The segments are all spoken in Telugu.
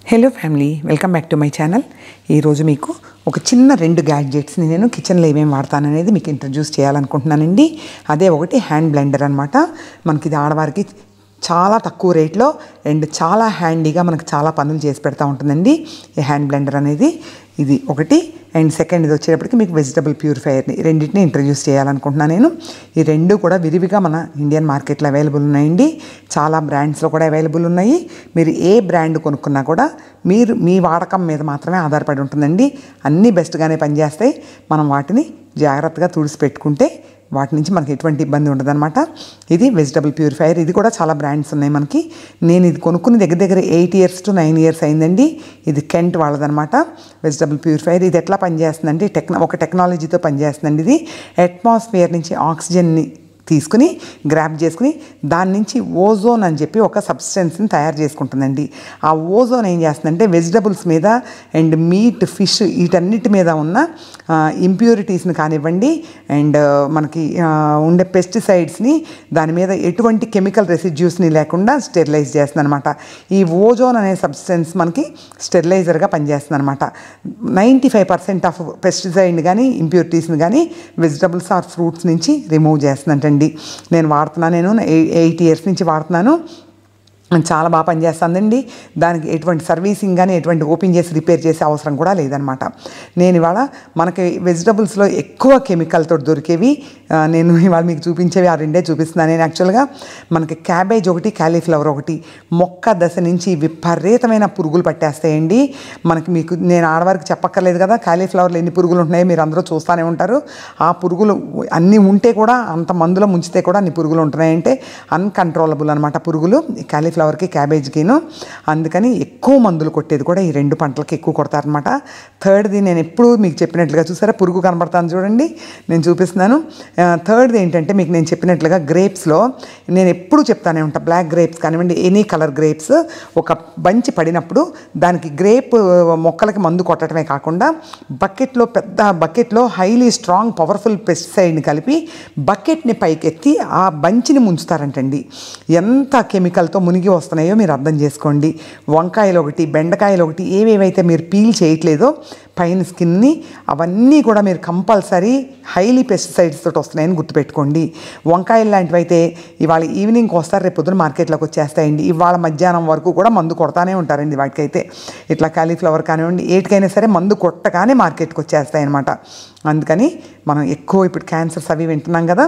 hello family welcome back to my channel ఈరోజు మీకు ఒక చిన్న రెండు గ్యాడ్జెట్స్ని నేను కిచెన్లో ఏమేమి వాడతాననేది మీకు ఇంట్రడ్యూస్ చేయాలనుకుంటున్నానండి అదే ఒకటి హ్యాండ్ బ్లెండర్ అనమాట మనకి ఇది ఆడవారికి చాలా తక్కువ రేట్లో అండ్ చాలా హ్యాండీగా మనకు చాలా పనులు చేసి పెడతా ఉంటుందండి ఈ హ్యాండ్ బ్లెండర్ అనేది ఇది ఒకటి అండ్ సెకండ్ ఇది వచ్చేటప్పటికి మీకు వెజిటబుల్ ప్యూరిఫైయర్ని రెండింటిని ఇంట్రడ్యూస్ చేయాలనుకుంటున్నాను నేను ఈ రెండు కూడా విరివిగా మన ఇండియన్ మార్కెట్లో అవైలబుల్ ఉన్నాయండి చాలా బ్రాండ్స్లో కూడా అవైలబుల్ ఉన్నాయి మీరు ఏ బ్రాండ్ కొనుక్కున్నా కూడా మీరు మీ వాడకం మీద మాత్రమే ఆధారపడి ఉంటుందండి అన్నీ బెస్ట్గానే పనిచేస్తాయి మనం వాటిని జాగ్రత్తగా తుడిసి పెట్టుకుంటే వాటి నుంచి మనకి ఎటువంటి ఇబ్బంది ఉండదన్నమాట ఇది వెజిటబుల్ ప్యూరిఫైయర్ ఇది కూడా చాలా బ్రాండ్స్ ఉన్నాయి మనకి నేను ఇది కొనుక్కుని దగ్గర దగ్గర eight years to nine years అయిందండి ఇది కెంట్ వాళ్ళదనమాట వెజిటబుల్ ప్యూరిఫైయర్ ఇది ఎట్లా పనిచేస్తుందంటే టెక్న ఒక టెక్నాలజీతో పనిచేస్తుందండి ఇది అట్మాస్ఫియర్ నుంచి ఆక్సిజన్ని తీసుకుని గ్రాప్ చేసుకుని దాని నుంచి ఓజోన్ అని చెప్పి ఒక సబ్స్టెన్స్ని తయారు చేసుకుంటుందండి ఆ ఓజోన్ ఏం చేస్తుందంటే వెజిటబుల్స్ మీద అండ్ మీట్ ఫిష్ వీటన్నిటి మీద ఉన్న ఇంప్యూరిటీస్ని కానివ్వండి అండ్ మనకి ఆ, ఉండే పెస్టిసైడ్స్ని దాని మీద ఎటువంటి కెమికల్ రెసిడ్యూస్ని లేకుండా స్టెరిలైజ్ చేస్తుంది అనమాట ఈ ఓజోన్ అనే సబ్స్టెన్స్ మనకి స్టెరిలైజర్గా పనిచేస్తుంది అనమాట నైంటీ ఫైవ్ పర్సెంట్ ఆఫ్ పెస్టిసైడ్ని కానీ ఇంప్యూరిటీస్ని కానీ వెజిటబుల్స్ ఆర్ ఫ్రూట్స్ నుంచి రిమూవ్ చేస్తుందంటండి నేను వాడుతున్నాను నేను ఎయిట్ ఇయర్స్ నుంచి వాడుతున్నాను చాలా బాగా పనిచేస్తుందండి దానికి ఎటువంటి సర్వీసింగ్ కానీ ఎటువంటి ఓపెన్ చేసి రిపేర్ చేసే అవసరం కూడా లేదనమాట నేను ఇవాళ మనకి వెజిటబుల్స్లో ఎక్కువ కెమికల్తో దొరికేవి ఆ, నేను ఇవాళ మీకు చూపించేవి ఆ రెండే చూపిస్తున్నాను నేను యాక్చువల్గా మనకి క్యాబేజ్ ఒకటి క్యాలీఫ్లవర్ ఒకటి మొక్క దశ నుంచి విపరీతమైన పురుగులు పట్టేస్తాయండి మనకి మీకు నేను ఆడవారికి చెప్పక్కర్లేదు కదా క్యాలీఫ్లవర్లో ఎన్ని పురుగులు ఉంటున్నాయో మీరు అందరూ చూస్తూనే ఉంటారు ఆ పురుగులు అన్నీ ఉంటే కూడా అంత మందులో ముంచితే కూడా అన్ని పురుగులు ఉంటున్నాయంటే అన్కంట్రోలబుల్ అనమాట పురుగులు ఈ క్యాలీఫ్లవర్కి క్యాబేజ్కిను అందుకని ఎక్కువ మందులు కొట్టేది కూడా ఈ రెండు పంటలకి ఎక్కువ కొడతారనమాట థర్డ్ది నేను ఎప్పుడు మీకు చెప్పినట్లుగా చూసారా పురుగు కనబడతాను చూడండి నేను చూపిస్తున్నాను ఆ, థర్డ్ది ఏంటంటే మీకు నేను చెప్పినట్లుగా గ్రేప్స్లో నేను ఎప్పుడు చెప్తానే ఉంటా బ్లాక్ గ్రేప్స్ కానివ్వండి ఎనీ కలర్ గ్రేప్స్ ఒక బంచి పడినప్పుడు దానికి గ్రేప్ మొక్కలకి మందు కొట్టడమే కాకుండా బకెట్లో పెద్ద బకెట్లో హైలీ స్ట్రాంగ్ పవర్ఫుల్ పెస్టిసైడ్ని కలిపి బకెట్ని పైకెత్తి ఆ బంచిని ముంచుతారంటండి ఎంత కెమికల్తో మునిగి వస్తున్నాయో మీరు అర్థం చేసుకోండి వంకాయలు ఒకటి బెండకాయలు ఒకటి ఏవేవైతే మీరు పీల్ చేయట్లేదో పైన స్కిన్ని అవన్నీ కూడా మీరు కంపల్సరీ హైలీ పెస్టిసైడ్స్ తోటి వస్తున్నాయని గుర్తుపెట్టుకోండి వంకాయలు లాంటివి అయితే ఇవాళ ఈవినింగ్కి వస్తారు రేపు పొద్దున మార్కెట్లోకి వచ్చేస్తాయండి ఇవాళ మధ్యాహ్నం వరకు కూడా మందు కొడతానే ఉంటారండి వాటికైతే ఇట్లా కాలీఫ్లవర్ కానివ్వండి ఏటికైనా సరే మందు కొట్టగానే మార్కెట్కి వచ్చేస్తాయి అనమాట అందుకని మనం ఎక్కువ ఇప్పుడు క్యాన్సర్స్ అవి వింటున్నాం కదా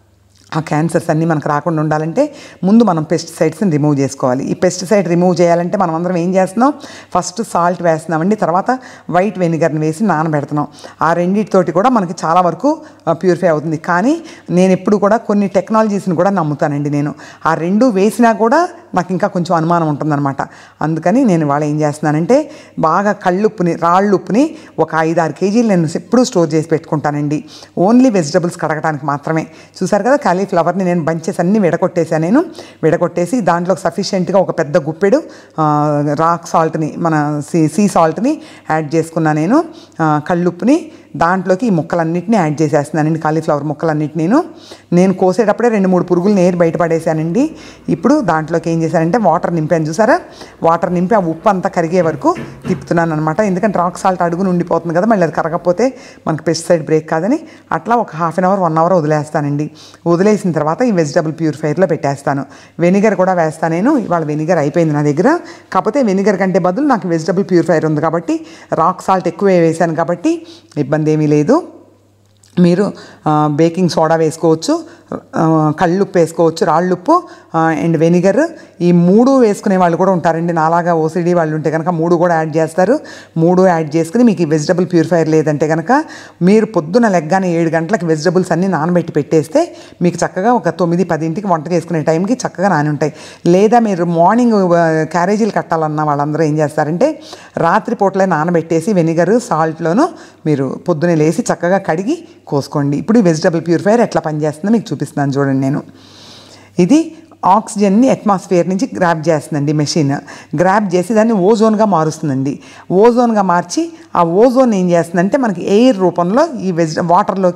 ఆ క్యాన్సర్స్ అన్నీ మనకు రాకుండా ఉండాలంటే ముందు మనం పెస్టిసైడ్స్ని రిమూవ్ చేసుకోవాలి ఈ పెస్టిసైడ్ రిమూవ్ చేయాలంటే మనం అందరం ఏం చేస్తున్నాం ఫస్ట్ సాల్ట్ వేస్తున్నామండి తర్వాత వైట్ వెనిగర్ని వేసి నానబెడుతున్నాం ఆ రెండింటితోటి కూడా మనకి చాలా వరకు ప్యూరిఫై అవుతుంది కానీ నేను ఎప్పుడు కూడా కొన్ని టెక్నాలజీస్ని కూడా నమ్ముతానండి నేను ఆ రెండు వేసినా కూడా నాకు ఇంకా కొంచెం అనుమానం ఉంటుందన్నమాట అందుకని నేను ఇవాళ ఏం చేస్తున్నానంటే బాగా కళ్ళుప్పుని రాళ్ళుప్పుని ఒక ఐదు ఆరు కేజీలు నేను ఎప్పుడూ స్టోర్ చేసి పెట్టుకుంటానండి ఓన్లీ వెజిటబుల్స్ కడగడానికి మాత్రమే చూసారు కదా కాలీఫ్లవర్ని నేను బంచెస్ అన్నీ విడగొట్టేసాను నేను విడగొట్టేసి దాంట్లో సఫిషియెంట్గా ఒక పెద్ద గుప్పెడు ఆ, రాక్ సాల్ట్ని మన సీ సీ సాల్ట్ని యాడ్ చేసుకున్నా నేను ఆ, కళ్ళుప్పుని దాంట్లోకి ఈ ముక్కలన్నింటినీ యాడ్ చేసేస్తున్నానండి కాలీఫ్లవర్ ముక్కలన్నింటినీ నేను నేను కోసేటప్పుడే రెండు మూడు పురుగులు నేరు బయటపడేసానండి ఇప్పుడు దాంట్లోకి ఏం చేశానంటే వాటర్ నింపాను చూసారా వాటర్ నింపి ఆ ఉప్పు అంతా కరిగే వరకు తిప్పుతున్నాను అనమాట ఎందుకంటే రాక్ సాల్ట్ అడుగుని ఉండిపోతుంది కదా మళ్ళీ అది కరగకపోతే మనకి పెస్టిసైడ్ బ్రేక్ కాదని అట్లా ఒక half an hour one hour వదిలేస్తానండి వదిలేసిన తర్వాత ఈ వెజిటబుల్ ప్యూరిఫైర్లో పెట్టేస్తాను వెనిగర్ కూడా వేస్తాను నేను ఇవాళ వెనిగర్ అయిపోయింది నా దగ్గర కాకపోతే వెనిగర్ కంటే బదులు నాకు వెజిటబుల్ ప్యూరిఫైర్ ఉంది కాబట్టి రాక్ సాల్ట్ ఎక్కువే వేసాను కాబట్టి ఇబ్బంది ఏమీ లేదు మీరు ఆ, బేకింగ్ సోడా వేసుకోవచ్చు ఆ, కళ్ళుప్పు వేసుకోవచ్చు రాళ్ళుప్పు ఆ, అండ్ వెనిగర్ ఈ మూడు వేసుకునే వాళ్ళు కూడా ఉంటారండి నాలాగా ఓసిడి వాళ్ళు ఉంటే కనుక మూడు కూడా యాడ్ చేస్తారు మూడు యాడ్ చేసుకుని మీకు ఈ వెజిటబుల్ ప్యూరిఫైర్ లేదంటే కనుక మీరు పొద్దున లెగ్గానే ఏడు గంటలకు వెజిటబుల్స్ అన్నీ నానబెట్టి పెట్టేస్తే మీకు చక్కగా ఒక తొమ్మిది పదింటికి వంట చేసుకునే టైంకి చక్కగా నాని ఉంటాయి లేదా మీరు మార్నింగ్ ఆ, క్యారేజీలు కట్టాలన్న వాళ్ళందరూ ఏం చేస్తారంటే రాత్రి పూటలే నానబెట్టేసి వెనిగర్ సాల్ట్లోను మీరు పొద్దునే లేసి చక్కగా కడిగి కోసుకోండి ఇప్పుడు ఈ వెజిటబుల్ ప్యూరిఫైయర్ ఎట్లా పనిచేస్తుందో మీకు చూపిస్తున్నాను చూడండి నేను ఇది ఆక్సిజన్ని అట్మాస్ఫియర్ నుంచి గ్రాప్ చేస్తుందండి మెషిన్ గ్రాప్ చేసి దాన్ని ఓజోన్గా మారుస్తుందండి ఓజోన్గా మార్చి ఆ ఓజోన్ ఏం చేస్తుందంటే మనకి ఎయిర్ రూపంలో ఈ వెజ్ వాటర్లోకి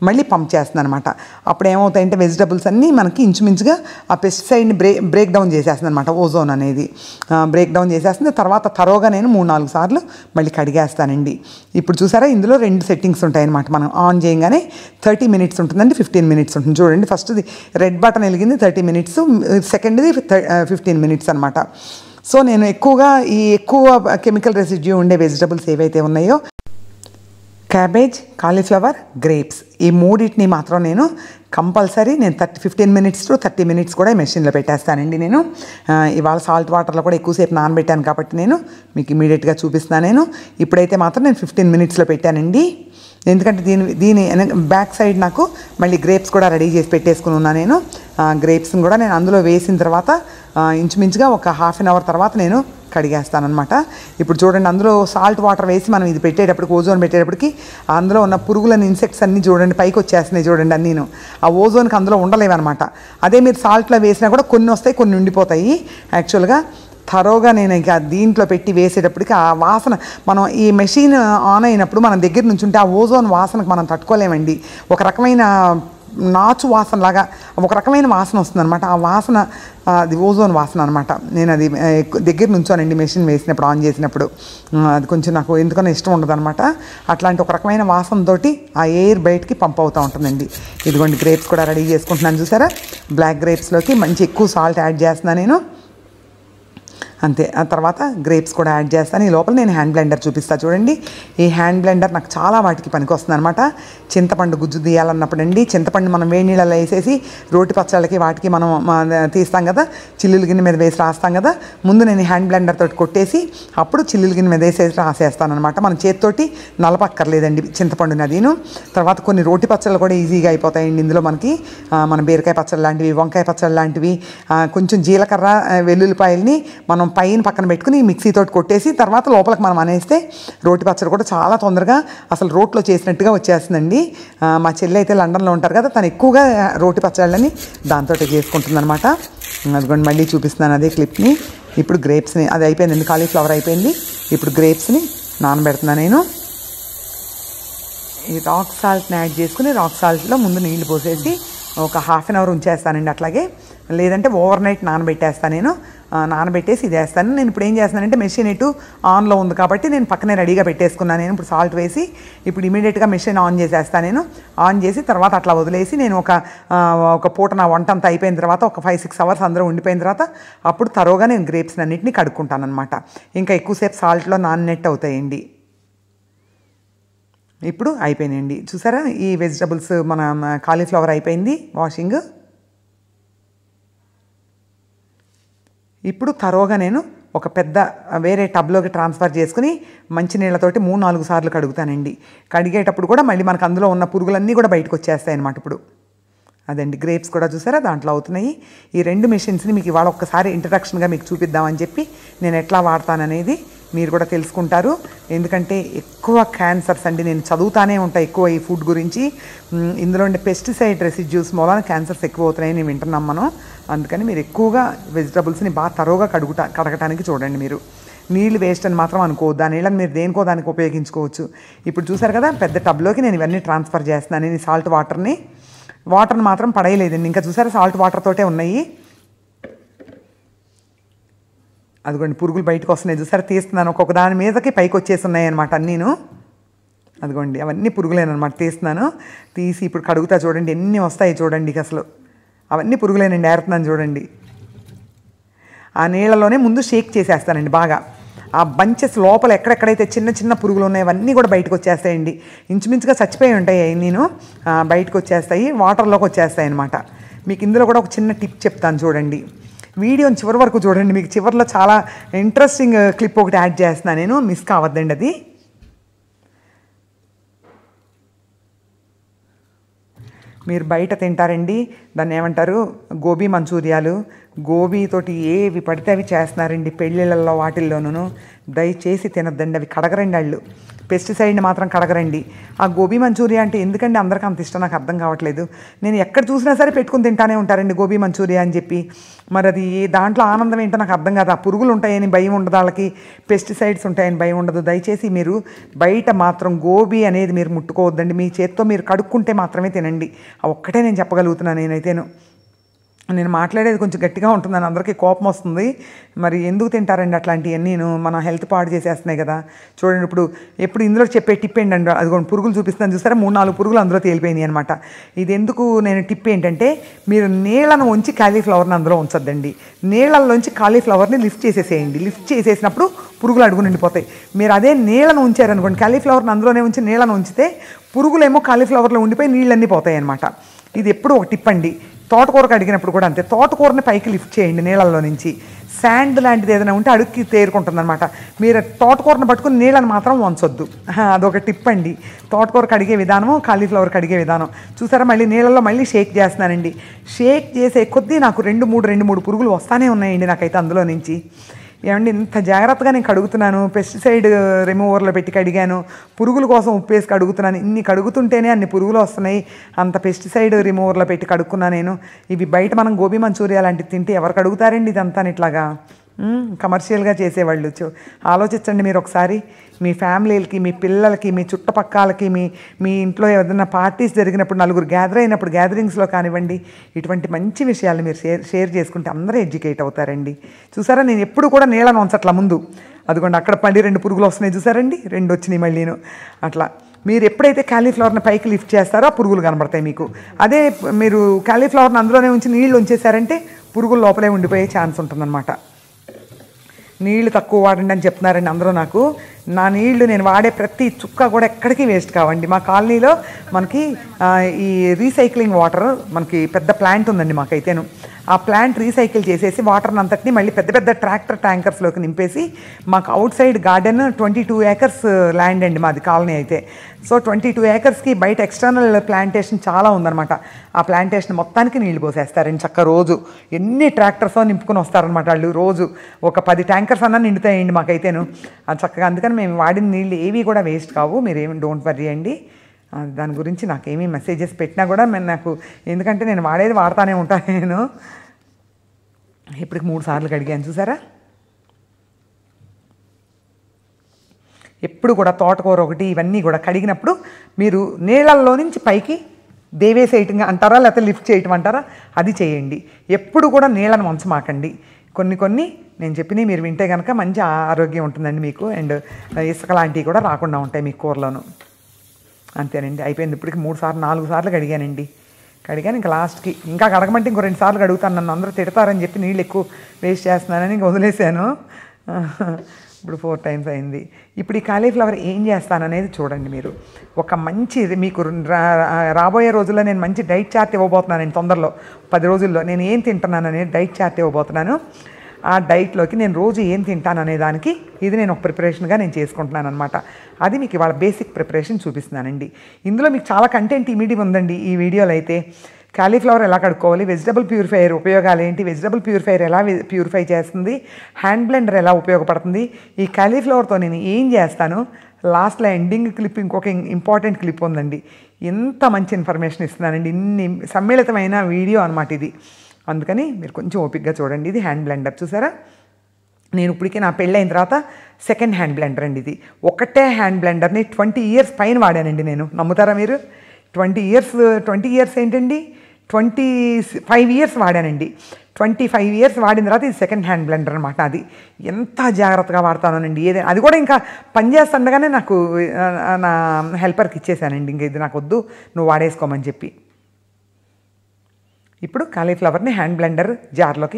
మళ్ళీ పంప్ చేస్తుంది అనమాట అప్పుడు ఏమవుతాయంటే వెజిటబుల్స్ అన్నీ మనకి ఇంచుమించుగా ఆ పెస్టిసైడ్ని బ్రే బ్రేక్ డౌన్ చేసేస్తుంది అనమాట ఓజోన్ అనేది బ్రేక్ డౌన్ చేసేస్తుంది తర్వాత తరోగా నేను మూడు నాలుగు సార్లు మళ్ళీ కడిగేస్తానండి ఇప్పుడు చూసారా ఇందులో రెండు సెట్టింగ్స్ ఉంటాయి అనమాట మనం ఆన్ చేయగానే థర్టీ మినిట్స్ ఉంటుందండి ఫిఫ్టీన్ మినిట్స్ ఉంటుంది చూడండి ఫస్ట్ది రెడ్ బటన్ వెలిగింది థర్టీ మినిట్స్ సెకండ్ది ఫిఫ్టీన్ మినిట్స్ అనమాట సో నేను ఎక్కువగా ఈ ఎక్కువ కెమికల్ రెసిడ్యూ ఉండే వెజిటబుల్స్ ఏవైతే ఉన్నాయో క్యాబేజ్ కాలీఫ్లవర్ గ్రేప్స్ ఈ మూడింటిని మాత్రం నేను కంపల్సరీ నేను thirty fifteen minutes to thirty minutes కూడా మెషిన్లో పెట్టేస్తానండి నేను ఆ, ఇవాళ సాల్ట్ వాటర్లో కూడా ఎక్కువసేపు నానబెట్టాను కాబట్టి నేను మీకు ఇమీడియట్గా చూపిస్తున్నాను నేను ఇప్పుడైతే మాత్రం నేను ఫిఫ్టీన్ మినిట్స్లో పెట్టానండి ఎందుకంటే దీని దీని వెనక- బ్యాక్ సైడ్ నాకు మళ్ళీ గ్రేప్స్ కూడా రెడీ చేసి పెట్టేసుకుని ఉన్నా నేను ఆ, గ్రేప్స్ని కూడా నేను అందులో వేసిన తర్వాత ఆ, ఇంచుమించుగా ఒక హాఫ్ అన్ అవర్ తర్వాత నేను కడిగేస్తానమాట ఇప్పుడు చూడండి అందులో సాల్ట్ వాటర్ వేసి మనం ఇది పెట్టేటప్పటికి ఓజోన్ పెట్టేటప్పటికి అందులో ఉన్న పురుగులని ఇన్సెక్ట్స్ అన్నీ చూడండి పైకి వచ్చేస్తున్నాయి చూడండి అన్నీను ఆ ఓజోన్కి అందులో ఉండలేవన్నమాట అదే మీరు సాల్ట్లో వేసినా కూడా కొన్ని వస్తాయి కొన్ని ఉండిపోతాయి యాక్చువల్గా థరోగా నేను ఇక దీంట్లో పెట్టి వేసేటప్పటికి ఆ వాసన మనం ఈ మెషిన్ ఆన్ అయినప్పుడు మనం దగ్గర నుంచి ఉంటే ఆ ఓజోన్ వాసనకు మనం తట్టుకోలేమండి ఒక రకమైన నాచు వాసన లాగా ఒక రకమైన వాసన వస్తుంది అనమాట ఆ వాసన ఆ, అది ఓజోన్ వాసన అనమాట నేను అది ఆ, ఎక్కు- దగ్గర నుంచోనండి మెషిన్ వేసినప్పుడు ఆన్ చేసినప్పుడు ఆ, అది కొంచెం నాకు ఎందుకన్నా ఇష్టం ఉండదు అనమాట అట్లాంటి ఒక రకమైన వాసనతోటి ఆ ఎయిర్ బయటికి పంప్ అవుతూ ఉంటుందండి ఇదిగోండి గ్రేప్స్ కూడా రెడీ చేసుకుంటున్నాను చూసారా బ్లాక్ గ్రేప్స్లోకి మంచి ఎక్కువ సాల్ట్ యాడ్ చేస్తున్నాను నేను అంతే ఆ తర్వాత గ్రేప్స్ కూడా యాడ్ చేస్తాను ఈ లోపల నేను హ్యాండ్ బ్లెండర్ చూపిస్తా చూడండి ఈ హ్యాండ్ బ్లెండర్ నాకు చాలా వాటికి పనికి వస్తుంది అనమాట చింతపండు గుజ్జు తీయాలన్నప్పుడు అండి చింతపండు మనం వేడి నీళ్ళలో వేసేసి రోటి పచ్చళ్ళకి వాటికి మనం మా- తీస్తాం కదా చిల్లుల గిన్నె మీద వేసి రాస్తాం కదా ముందు నేను ఈ హ్యాండ్ బ్లెండర్ తోటి కొట్టేసి అప్పుడు చిల్లుల గిన్నె మీద వేసేసి రాసేస్తాను అనమాట మన చేతితోటి నలపక్కర్లేదండి చింతపండు నదీను తర్వాత కొన్ని రోటి పచ్చళ్ళు కూడా ఈజీగా అయిపోతాయండి ఇందులో మనకి ఆ, మన బీరకాయ పచ్చళ్ళు లాంటివి వంకాయ పచ్చళ్ళు లాంటివి ఆ, కొంచెం జీలకర్ర ఆ, వెల్లుల్లిపాయల్ని మనం పైన పక్కన పెట్టుకుని మిక్సీతోటి కొట్టేసి తర్వాత లోపలికి మనం అనేస్తే రోటి పచ్చడి కూడా చాలా తొందరగా అసలు రోట్లో చేసినట్టుగా వచ్చేస్తుందండి ఆ, మా చెల్లి అయితే లండన్లో ఉంటారు కదా తను ఎక్కువగా రోటి పచ్చళ్ళని దాంతో చేసుకుంటుందన్నమాట అదిగోండి మళ్ళీ చూపిస్తున్నాను అదే క్లిప్ని ఇప్పుడు గ్రేప్స్ని అది అయిపోయిందండి కాలీఫ్లవర్ అయిపోయింది ఇప్పుడు గ్రేప్స్ని నానబెడుతున్నాను నేను ఈ రాక్ సాల్ట్ని యాడ్ చేసుకుని రాక్ సాల్ట్లో ముందు నీళ్లు పోసేసి ఒక హాఫ్ అన్ అవర్ ఉంచేస్తానండి అట్లాగే లేదంటే ఓవర్ నైట్ నానబెట్టేస్తాను నేను ఆ, నానబెట్టేసి ఇది వేస్తాను నేను ఇప్పుడు ఏం చేస్తానంటే మెషిన్ ఇటు ఆన్లో ఉంది కాబట్టి నేను పక్కనే రెడీగా పెట్టేసుకున్నాను నేను ఇప్పుడు సాల్ట్ వేసి ఇప్పుడు ఇమీడియట్గా మెషిన్ ఆన్ చేసేస్తాను నేను ఆన్ చేసి తర్వాత అట్లా వదిలేసి నేను ఒక ఆ, ఒక పూట నా వంట అంతా అయిపోయిన తర్వాత ఒక ఫైవ్ సిక్స్ అవర్స్ అందరూ ఉండిపోయిన తర్వాత అప్పుడు తరోగా నేను గ్రేప్స్ అన్నింటినీ కడుక్కుంటాను అనమాట ఇంకా ఎక్కువసేపు సాల్ట్లో నాన్నెట్ అవుతాయండి ఇప్పుడు అయిపోయినాయండి చూసారా ఈ వెజిటబుల్స్ మన కాలీఫ్లవర్ అయిపోయింది వాషింగ్ ఇప్పుడు తరోగా నేను ఒక పెద్ద వేరే టబ్లోకి ట్రాన్స్ఫర్ చేసుకుని మంచినీళ్ళతోటి మూడు నాలుగు సార్లు కడుగుతానండి కడిగేటప్పుడు కూడా మళ్ళీ మనకు అందులో ఉన్న పురుగులన్నీ కూడా బయటకు వచ్చేస్తాయి అన్నమాట ఇప్పుడు అదండి గ్రేప్స్ కూడా చూసారా దాంట్లో అవుతున్నాయి ఈ రెండు మెషిన్స్ని మీకు ఇవాళ ఒక్కసారి ఇంట్రడక్షన్గా మీకు చూపిద్దామని చెప్పి నేను ఎట్లా వాడతాననేది మీరు కూడా తెలుసుకుంటారు ఎందుకంటే ఎక్కువ క్యాన్సర్స్ అండి నేను చదువుతానే ఉంటా ఎక్కువ ఈ ఫుడ్ గురించి మ్, ఇందులో ఉండే పెస్టిసైడ్ రెసిడ్యూస్ మూలన క్యాన్సర్స్ ఎక్కువ అవుతున్నాయని నేను వింటున్నాం మనం అందుకని మీరు ఎక్కువగా వెజిటబుల్స్ని బాగా తరోగా కడుగుతా కడగటానికి చూడండి మీరు నీళ్ళు వేస్ట్ అని మాత్రం అనుకోవద్దు ఆ నీళ్ళని మీరు దేనికో దానికి ఉపయోగించుకోవచ్చు ఇప్పుడు చూసారు కదా పెద్ద టబ్లోకి నేను ఇవన్నీ ట్రాన్స్ఫర్ చేస్తున్నాను ఈ సాల్ట్ వాటర్ని వాటర్ని మాత్రం పడేయలేదండి ఇంకా చూసారా సాల్ట్ వాటర్ తోటే ఉన్నాయి అదిగోండి పురుగులు బయటకు వస్తున్నాయి చూసారా తీస్తున్నాను ఒక్కొక్క దాని మీదకి పైకి వచ్చేసి ఉన్నాయి అనమాట అన్నీను అదిగోండి అవన్నీ పురుగులేనమాట తీస్తున్నాను తీసి ఇప్పుడు కడుగుతా చూడండి ఎన్ని వస్తాయి చూడండి ఇక అసలు అవన్నీ పురుగులేనండి ఏరుతున్నాను చూడండి ఆ నీళ్ళలోనే ముందు షేక్ చేసేస్తానండి బాగా ఆ బంచెస్ లోపల ఎక్కడెక్కడైతే చిన్న చిన్న పురుగులు ఉన్నాయో అవన్నీ కూడా బయటకు వచ్చేస్తాయండి ఇంచుమించుగా చచ్చిపోయి ఉంటాయి నేను బయటకు వచ్చేస్తాయి వాటర్లోకి వచ్చేస్తాయి అనమాట మీకు ఇందులో కూడా ఒక చిన్న టిప్ చెప్తాను చూడండి వీడియోని చివరి వరకు చూడండి మీకు చివరిలో చాలా ఇంట్రెస్టింగ్ క్లిప్ ఒకటి యాడ్ చేస్తున్నాను నేను మిస్ కావద్దండి అది మీరు బయట తింటారండి దాన్ని ఏమంటారు గోబీ మంచూరియాలు గోబీతోటి ఏవి పడితే అవి చేస్తున్నారండి పెళ్ళిళ్ళల్లో వాటిల్లోనూ దయచేసి తినద్దండి అవి కడగరండి వాళ్ళు పెస్టిసైడ్ని మాత్రం కడగరండి ఆ గోబీ మంచూరియా అంటే ఎందుకండి అందరికీ అంత ఇష్టం నాకు అర్థం కావట్లేదు నేను ఎక్కడ చూసినా సరే పెట్టుకుని తింటానే ఉంటారండి గోబీ మంచూరియా అని చెప్పి మరి అది దాంట్లో ఆనందం ఏంటో నాకు అర్థం కాదు ఆ పురుగులు ఉంటాయని భయం ఉండదు వాళ్ళకి పెస్టిసైడ్స్ ఉంటాయని భయం ఉండదు దయచేసి మీరు బయట మాత్రం గోబీ అనేది మీరు ముట్టుకోవద్దండి మీ చేత్తో మీరు కడుక్కుంటే మాత్రమే తినండి ఆ ఒక్కటే నేను చెప్పగలుగుతున్నాను నేనైతేను నేను మాట్లాడేది కొంచెం గట్టిగా ఉంటుందని అందరికీ కోపం వస్తుంది మరి ఎందుకు తింటారండి అట్లాంటివన్నీ నేను మన హెల్త్ పాడు చేసేస్తున్నాయి కదా చూడండి ఇప్పుడు ఎప్పుడు ఇందులో చెప్పే టిప్ ఏంటంటే అది కొన్ని పురుగులు చూపిస్తాను చూసారా మూడు నాలుగు పురుగులు అందులో తేలిపోయినాయి అనమాట ఇది ఎందుకు నేను టిప్ ఏంటంటే మీరు నీళ్ళను ఉంచి కాలీఫ్లవర్ని అందులో ఉంచొద్దండి నీళ్ళల్లోంచి కాలీఫ్లవర్ని లిఫ్ట్ చేసేసేయండి లిఫ్ట్ చేసేసినప్పుడు పురుగులు అడుగు నిండిపోతాయి మీరు అదే నీళ్ళను ఉంచారనుకోండి కాలీఫ్లవర్ని అందులోనే ఉంచి నీళ్ళను ఉంచితే పురుగులేమో కాలీఫ్లవర్లో ఉండిపోయి నీళ్ళన్నీ పోతాయి అనమాట ఇది ఎప్పుడు ఒక టిప్ అండి తోటకూరకు అడిగినప్పుడు కూడా అంతే తోటకూరని పైకి లిఫ్ట్ చేయండి నీళ్ళల్లో నుంచి శాండ్ లాంటిది ఏదైనా ఉంటే అడుక్కి తేరుకుంటుందన్నమాట మీరు తోటకూరను పట్టుకుని నీళ్ళని మాత్రం వంచొద్దు ఆహా, అదొక టిప్ అండి తోటకూర కడిగే విధానము కాలీఫ్లవర్ కడిగే విధానం చూసారా మళ్ళీ నీళ్ళల్లో మళ్ళీ షేక్ చేస్తున్నానండి షేక్ చేసే కొద్దీ నాకు రెండు మూడు రెండు మూడు పురుగులు వస్తానే ఉన్నాయండి నాకైతే అందులో నుంచి ఏమండి ఇంత జాగ్రత్తగా నేను కడుగుతున్నాను పెస్టిసైడ్ రిమూవర్లో పెట్టి కడిగాను పురుగుల కోసం ఉప్పేసి కడుగుతున్నాను ఇన్ని కడుగుతుంటేనే అన్ని పురుగులు వస్తున్నాయి అంత పెస్టిసైడ్ రిమూవర్లో పెట్టి కడుక్కున్నా నేను ఇవి బయట మనం గోబీ మంచూరియా లాంటివి తింటే ఎవరు కడుగుతారండి ఇదంతా ఇట్లాగా మ్మ్, కమర్షియల్గా చేసేవాళ్ళు చూ- ఆలోచించండి మీరు ఒకసారి మీ ఫ్యామిలీలకి మీ పిల్లలకి మీ చుట్టుపక్కలకి మీ మీ ఇంట్లో ఏదైనా పార్టీస్ జరిగినప్పుడు నలుగురు గ్యాదర్ అయినప్పుడు గ్యాదరింగ్స్లో కానివ్వండి ఇటువంటి మంచి విషయాలు మీరు షేర్ షేర్ చేసుకుంటే అందరూ ఎడ్యుకేట్ అవుతారండి చూసారా నేను ఎప్పుడు కూడా నీళ్ళను ఉంచట్ల ముందు అదిగోండి అక్కడ మళ్ళీ రెండు పురుగులు వస్తున్నాయి చూసారండి రెండు వచ్చినాయి మళ్ళీను అట్లా మీరు ఎప్పుడైతే కాలీఫ్లవర్ని పైకి లిఫ్ట్ చేస్తారో ఆ పురుగులు కనబడతాయి మీకు అదే మీరు కాలీఫ్లవర్ని అందులోనే ఉంచి నీళ్ళు ఉంచేసారంటే పురుగులు లోపలే ఉండిపోయే ఛాన్స్ ఉంటుందన్నమాట నీళ్లు తక్కువ వాడండి అని చెప్తున్నారండి అందరూ నాకు నా నీళ్లు నేను వాడే ప్రతి చుక్క కూడా ఎక్కడికి వేస్ట్ కావండి మా కాలనీలో మనకి ఆ, ఈ రీసైక్లింగ్ వాటర్ మనకి పెద్ద ప్లాంట్ ఉందండి మాకైతేను ఆ ప్లాంట్ రీసైకిల్ చేసేసి వాటర్ని అంతటిని మళ్ళీ పెద్ద పెద్ద ట్రాక్టర్ ట్యాంకర్స్లోకి నింపేసి మాకు outside garden twenty two acres land అండి మాది కాలనీ అయితే సో ట్వంటీ టూ ఏకర్స్కి బయట ఎక్స్టర్నల్ ప్లాంటేషన్ చాలా ఉందన్నమాట ఆ ప్లాంటేషన్ మొత్తానికి నీళ్లు పోసేస్తారండి చక్క రోజు ఎన్ని ట్రాక్టర్స్ నింపుకొని వస్తారనమాట వాళ్ళు రోజు ఒక పది ట్యాంకర్స్ అన్నా నిండుతాయండి మాకైతేను అది చక్కగా అందుకని మేము వాడిన నీళ్ళు ఏవి కూడా వేస్ట్ కావు మీరేమి డోంట్ వర్రీ అండి ఆ, దాని గురించి నాకేమీ మెసేజెస్ పెట్టినా కూడా మేము నాకు ఎందుకంటే నేను వాడేది వాడుతూనే ఉంటాను నేను ఇప్పటికి మూడు సార్లు కడిగాను చూసారా ఎప్పుడు కూడా తోటకూర ఒకటి ఇవన్నీ కూడా కడిగినప్పుడు మీరు నీళ్ళల్లో నుంచి పైకి దేవేసేయటం అంటారా లేకపోతే లిఫ్ట్ చేయటం అంటారా అది చేయండి ఎప్పుడు కూడా నీళ్ళను వంచమాకండి కొన్ని కొన్ని నేను చెప్పినవి మీరు వింటే కనుక మంచి ఆరోగ్యం ఉంటుందండి మీకు అండ్ ఇసుక లాంటివి కూడా రాకుండా ఉంటాయి మీ కూరలోను అంతేనండి అయిపోయింది ఇప్పటికి మూడు సార్లు నాలుగు సార్లు కడిగానండి కడిగాను ఇంకా లాస్ట్కి ఇంకా కడగమంటే ఇంకో రెండు సార్లు కడుగుతాను నన్ను అందరూ తిడతారని చెప్పి నీళ్ళు ఎక్కువ వేస్ట్ చేస్తున్నానని ఇంక వదిలేశాను ఇప్పుడు ఫోర్ టైమ్స్ అయింది ఇప్పుడు ఈ కాలీఫ్లవర్ ఏం చేస్తాననేది చూడండి మీరు ఒక మంచి మీకు రా- రాబోయే రోజుల్లో నేను మంచి డైట్ చార్ట్ ఇవ్వబోతున్నాను తొందరలో పది రోజుల్లో నేను ఏం తింటున్నాను అనేది డైట్ చార్ట్ ఇవ్వబోతున్నాను ఆ డైట్లోకి నేను రోజు ఏం తింటాను అనే దానికి ఇది నేను ఒక ప్రిపరేషన్గా నేను చేసుకుంటున్నాను అనమాట అది మీకు ఇవాళ బేసిక్ ప్రిపరేషన్ చూపిస్తున్నానండి ఇందులో మీకు చాలా కంటెంట్ ఇమీడియట్ ఉందండి ఈ వీడియోలో అయితే కాలీఫ్లవర్ ఎలా కడుక్కోవాలి వెజిటబుల్ ప్యూరిఫైయర్ ఉపయోగాలు ఏంటి వెజిటబుల్ ప్యూరిఫైయర్ ఎలా ప్యూరిఫై చేస్తుంది హ్యాండ్ బ్లెండర్ ఎలా ఉపయోగపడుతుంది ఈ కాలీఫ్లవర్తో నేను ఏం చేస్తాను లాస్ట్లో ఎండింగ్ క్లిప్ ఇంకొక ఇంపార్టెంట్ క్లిప్ ఉందండి ఎంత మంచి ఇన్ఫర్మేషన్ ఇస్తున్నానండి ఇన్ని సమ్మిళితమైన వీడియో అనమాట ఇది అందుకని మీరు కొంచెం ఓపిక్గా చూడండి ఇది హ్యాండ్ బ్లెండర్ చూసారా నేను ఇప్పటికే నా పెళ్ళైన తర్వాత సెకండ్ హ్యాండ్ బ్లెండర్ అండి ఇది ఒకటే హ్యాండ్ బ్లెండర్ని ట్వంటీ ఇయర్స్ పైన వాడానండి నేను నమ్ముతారా మీరు ట్వంటీ ఇయర్స్ ట్వంటీ ఇయర్స్ ఏంటండి ట్వంటీ ఫైవ్ ఇయర్స్ వాడానండి ట్వంటీ ఫైవ్ ఇయర్స్ వాడిన తర్వాత ఇది సెకండ్ హ్యాండ్ బ్లెండర్ అనమాట అది ఎంత జాగ్రత్తగా వాడతానండి ఏదైనా అది కూడా ఇంకా పనిచేస్తుండగానే నాకు ఆ, నా హెల్పర్కి ఇచ్చేసానండి ఇంక ఇది నాకు వద్దు నువ్వు వాడేసుకోమని చెప్పి ఇప్పుడు కాలీఫ్లవర్ని హ్యాండ్ బ్లెండర్ జార్లోకి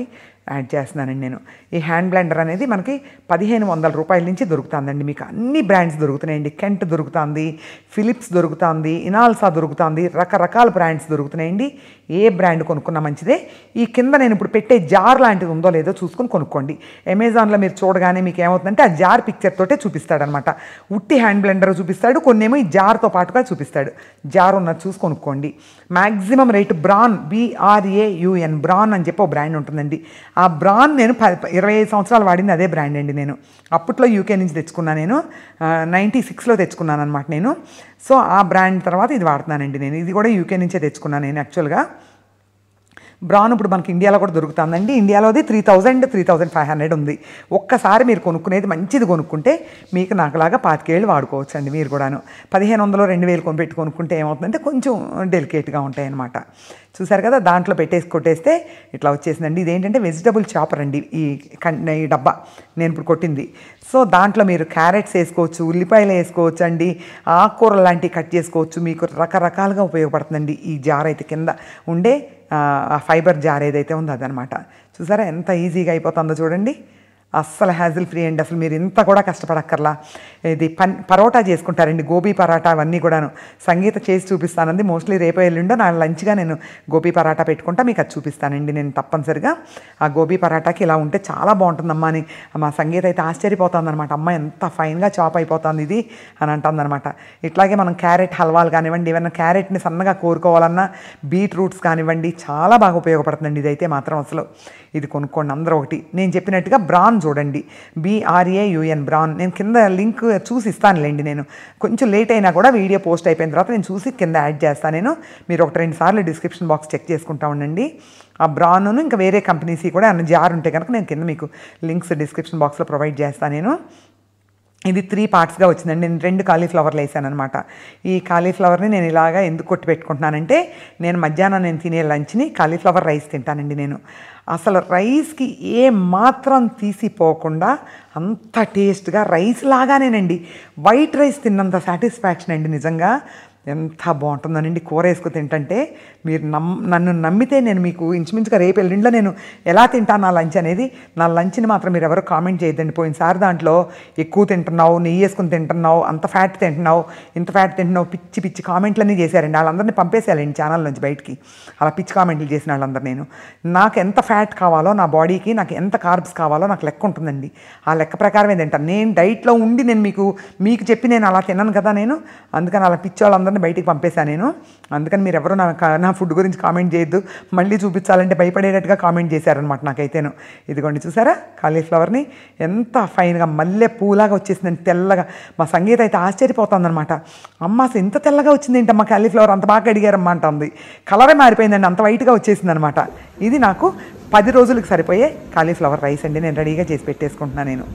యాడ్ చేస్తున్నానండి నేను ఈ హ్యాండ్ బ్లెండర్ అనేది మనకి పదిహేను వందల రూపాయల నుంచి దొరుకుతుందండి మీకు అన్ని బ్రాండ్స్ దొరుకుతున్నాయండి కెంట్ దొరుకుతుంది ఫిలిప్స్ దొరుకుతుంది ఇనాల్సా దొరుకుతుంది రకరకాల బ్రాండ్స్ దొరుకుతున్నాయండి ఏ బ్రాండ్ కొనుక్కున్నా మంచిదే ఈ కింద నేను ఇప్పుడు పెట్టే జార్ లాంటిది ఉందో లేదో చూసుకొని కొనుక్కోండి అమెజాన్లో మీరు చూడగానే మీకు ఏమవుతుందంటే ఆ జార్ పిక్చర్ తోటే చూపిస్తాడనమాట ఉట్టి హ్యాండ్ బ్లెండర్ చూపిస్తాడు కొన్నేమో ఈ జార్తో పాటుగా చూపిస్తాడు జార్ ఉన్నది చూసి కొనుక్కోండి maximum rate Braun B R A U N Braun అని చెప్పి ఒక బ్రాండ్ ఉంటుందండి ఆ బ్రాన్ నేను ప ఇరవై ఐదు సంవత్సరాలు వాడింది అదే బ్రాండ్ అండి నేను అప్పట్లో యూకే నుంచి తెచ్చుకున్నా నేను నైంటీ సిక్స్లో తెచ్చుకున్నాను అనమాట నేను సో ఆ బ్రాండ్ తర్వాత ఇది వాడుతున్నానండి నేను ఇది కూడా యూకే నుంచే తెచ్చుకున్నాను నేను యాక్చువల్గా బ్రాన్ ఇప్పుడు మనకి ఇండియాలో కూడా దొరుకుతుందండి ఇండియాలోది three thousand three thousand five hundred ఉంది ఒక్కసారి మీరు కొనుక్కునేది మంచిది కొనుక్కుంటే మీకు నాకులాగా పాతికేళ్ళు వాడుకోవచ్చు అండి మీరు కూడాను పదిహేను వందలు రెండు వేలు కొని పెట్టి కొనుక్కుంటే ఏమవుతుందంటే కొంచెం డెలికేట్గా ఉంటాయి అన్నమాట చూసారు కదా దాంట్లో పెట్టేసి కొట్టేస్తే ఇట్లా వచ్చేసిందండి ఇదేంటంటే వెజిటబుల్ చాపర్ అండి ఈ కన్ ఈ డబ్బా నేను ఇప్పుడు కొట్టింది సో దాంట్లో మీరు క్యారెట్స్ వేసుకోవచ్చు ఉల్లిపాయలు వేసుకోవచ్చు అండి ఆకుకూరలు లాంటివి కట్ చేసుకోవచ్చు మీకు రకరకాలుగా ఉపయోగపడుతుందండి ఈ జార్ అయితే కింద ఉండే ఆ ఫైబర్ జార్ ఏదైతే ఉందో అదనమాట చూసారా ఎంత ఈజీగా అయిపోతుందో చూడండి అస్సలు హ్యాజిల్ ఫ్రీ అండి అసలు మీరు ఇంత కూడా కష్టపడక్కర్లా ఇది పన్ పరోటా చేసుకుంటారండి గోబీ పరాటా అవన్నీ కూడాను సంగీత చేసి చూపిస్తానంది మోస్ట్లీ రేపు ఎల్లుండో నా లంచ్గా నేను గోబీ పరాటా పెట్టుకుంటా మీకు అది చూపిస్తానండి నేను తప్పనిసరిగా ఆ గోబీ పరాటాకి ఇలా ఉంటే చాలా బాగుంటుందమ్మా అని మా సంగీత అయితే ఆశ్చర్యపోతుంది అనమాట అమ్మ ఎంత ఫైన్గా చాప్ అయిపోతుంది ఇది అని అంటుందన్నమాట ఇట్లాగే మనం క్యారెట్ హల్వాలు కానివ్వండి ఏమన్నా క్యారెట్ని సన్నగా కోరుకోవాలన్నా బీట్రూట్స్ కానివ్వండి చాలా బాగా ఉపయోగపడుతుందండి ఇదైతే మాత్రం అసలు ఇది కొనుక్కోండి అందరూ ఒకటి నేను చెప్పినట్టుగా బ్రాన్ చూడండి బీఆర్ఏ యుఎన్ బ్రాన్ నేను కింద లింక్ చూసి ఇస్తానులేండి నేను కొంచెం లేట్ అయినా కూడా వీడియో పోస్ట్ అయిపోయిన తర్వాత నేను చూసి కింద యాడ్ చేస్తాను నేను మీరు ఒక రెండు సార్లు డిస్క్రిప్షన్ బాక్స్ చెక్ చేసుకుంటా ఉండండి ఆ బ్రాన్ను ఇంకా వేరే కంపెనీస్ కూడా అన్న జార్ ఉంటే కనుక నేను కింద మీకు లింక్స్ డిస్క్రిప్షన్ బాక్స్లో ప్రొవైడ్ చేస్తాను నేను ఇది త్రీ పార్ట్స్గా వచ్చిందండి నేను రెండు కాలీఫ్లవర్లు వేసాను అనమాట ఈ కాలీఫ్లవర్ని నేను ఇలాగా ఎందుకు కొట్టి పెట్టుకుంటున్నానంటే నేను మధ్యాహ్నం నేను తినే లంచ్ని కాలీఫ్లవర్ రైస్ తింటానండి నేను అసలు రైస్కి ఏ మాత్రం తీసిపోకుండా అంత టేస్ట్గా రైస్ లాగానేనండి వైట్ రైస్ తిన్నంత సాటిస్ఫాక్షన్ అండి నిజంగా ఎంత బాగుంటుందనండి కూర వేసుకుని తింటంటే మీరు నమ్ నన్ను నమ్మితే నేను మీకు ఇంచుమించుగా రేపు ఎల్లుండిలో నేను ఎలా తింటాను నా లంచ్ అనేది నా లంచ్ని మాత్రం మీరు ఎవరు కామెంట్ చేయొద్దండి పోయినసారి దాంట్లో ఎక్కువ తింటున్నావు నెయ్యి వేసుకుని తింటున్నావు అంత ఫ్యాట్ తింటున్నావు ఇంత ఫ్యాట్ తింటున్నావు పిచ్చి పిచ్చి కామెంట్లన్నీ చేశారండి వాళ్ళందరినీ పంపేసేయాలండి ఛానల్ నుంచి బయటికి అలా పిచ్చి కామెంట్లు చేసిన వాళ్ళందరూ నేను నాకు ఎంత ఫ్యాట్ కావాలో నా బాడీకి నాకు ఎంత కార్బ్స్ కావాలో నాకు లెక్క ఉంటుందండి ఆ లెక్క ప్రకారమే తింటాను నేను డైట్లో ఉండి నేను మీకు మీకు చెప్పి నేను అలా తిన్నాను కదా నేను అందుకని అలా పిచ్చి వాళ్ళందరినీ బయటికి పంపేశాను నేను అందుకని మీరు ఎవరు నా నా ఫుడ్ గురించి కామెంట్ చేయొద్దు మళ్ళీ చూపించాలంటే భయపడేటట్టుగా కామెంట్ చేశారనమాట నాకైతేను ఇదిగోండి చూసారా కాలీఫ్లవర్ని ఎంత ఫైన్గా మల్లె పూలాగా వచ్చేసిందండి తెల్లగా మా సంగీత అయితే ఆశ్చర్యపోతుందన్నమాట అమ్మ అసలు ఇంత తెల్లగా వచ్చింది ఏంటమ్మా కాలీఫ్లవర్ అంత బాగా అడిగారమ్మా అంటుంది కలరే మారిపోయిందండి అంత వైట్గా వచ్చేసింది అనమాట ఇది నాకు పది రోజులకు సరిపోయే కాలీఫ్లవర్ రైస్ అండి నేను రెడీగా చేసి పెట్టేసుకుంటున్నాను నేను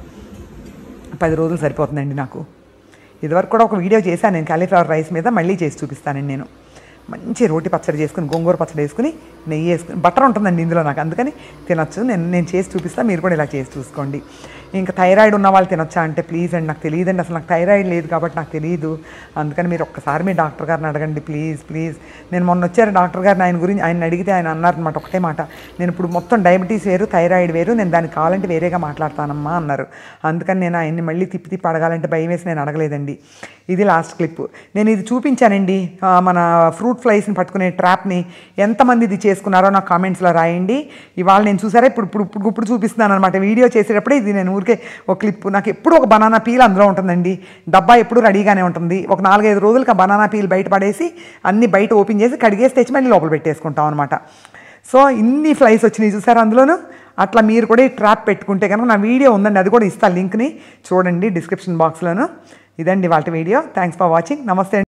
పది రోజులు సరిపోతుందండి నాకు ఇదివరకు కూడా ఒక వీడియో చేశాను నేను కాలీఫ్లవర్ రైస్ మీద మళ్ళీ చేసి చూపిస్తానండి నేను మంచి రోటి పచ్చడి చేసుకుని గోంగూర పచ్చడి వేసుకుని నెయ్యి వేసుకుని బటర్ ఉంటుందండి ఇందులో నాకు అందుకని తినొచ్చు నేను నేను చేసి చూపిస్తాను మీరు కూడా ఇలా చేసి చూసుకోండి ఇంకా థైరాయిడ్ ఉన్న వాళ్ళు తినొచ్చా అంటే ప్లీజ్ అండి నాకు తెలియదండి అసలు నాకు థైరాయిడ్ లేదు కాబట్టి నాకు తెలియదు అందుకని మీరు ఒక్కసారి మీ డాక్టర్ గారిని అడగండి ప్లీజ్ ప్లీజ్ నేను మొన్న వచ్చారు డాక్టర్ గారిని ఆయన గురించి ఆయన అడిగితే ఆయన అన్నారనమాట ఒకటే మాట నేను ఇప్పుడు మొత్తం డయాబెటీస్ వేరు థైరాయిడ్ వేరు నేను దానికి కావాలంటే వేరేగా మాట్లాడతానమ్మా అన్నారు అందుకని నేను ఆయన్ని మళ్ళీ తిప్పి తిప్పి అడగాలంటే భయం వేసి నేను అడగలేదండి ఇది లాస్ట్ క్లిప్ నేను ఇది చూపించానండి ఆ, మన ఫ్రూట్ ఫ్లైస్ని పట్టుకునే ట్రాప్ని ఎంతమంది ఇది చేసుకున్నారో నాకు కామెంట్స్లో రాయండి ఇవాళ నేను చూసారా ఇప్పుడు ఇప్పుడు ఇప్పుడు ఇప్పుడు చూపిస్తున్నాను అనమాట వీడియో చేసేటప్పుడే ఇది నేను ఊరికే ఒక క్లిప్ నాకు ఎప్పుడు ఒక బనానా పీల్ అందులో ఉంటుందండి డబ్బా ఎప్పుడు రెడీగానే ఉంటుంది ఒక నాలుగైదు రోజులకి ఆ బనానా పీల్ బయట పడేసి అన్ని బయట ఓపెన్ చేసి కడిగేసి తెచ్చి మళ్ళీ లోపల పెట్టేసుకుంటాం అనమాట సో ఇన్ని ఫ్లైస్ వచ్చినాయి చూసారా అందులోను అట్లా మీరు కూడా ఈ ట్రాప్ పెట్టుకుంటే కనుక నా వీడియో ఉందండి అది కూడా ఇస్తాను లింక్ని చూడండి డిస్క్రిప్షన్ బాక్స్లోను ఇదండి వాళ్ళ వీడియో థ్యాంక్స్ ఫర్ వాచింగ్ నమస్తే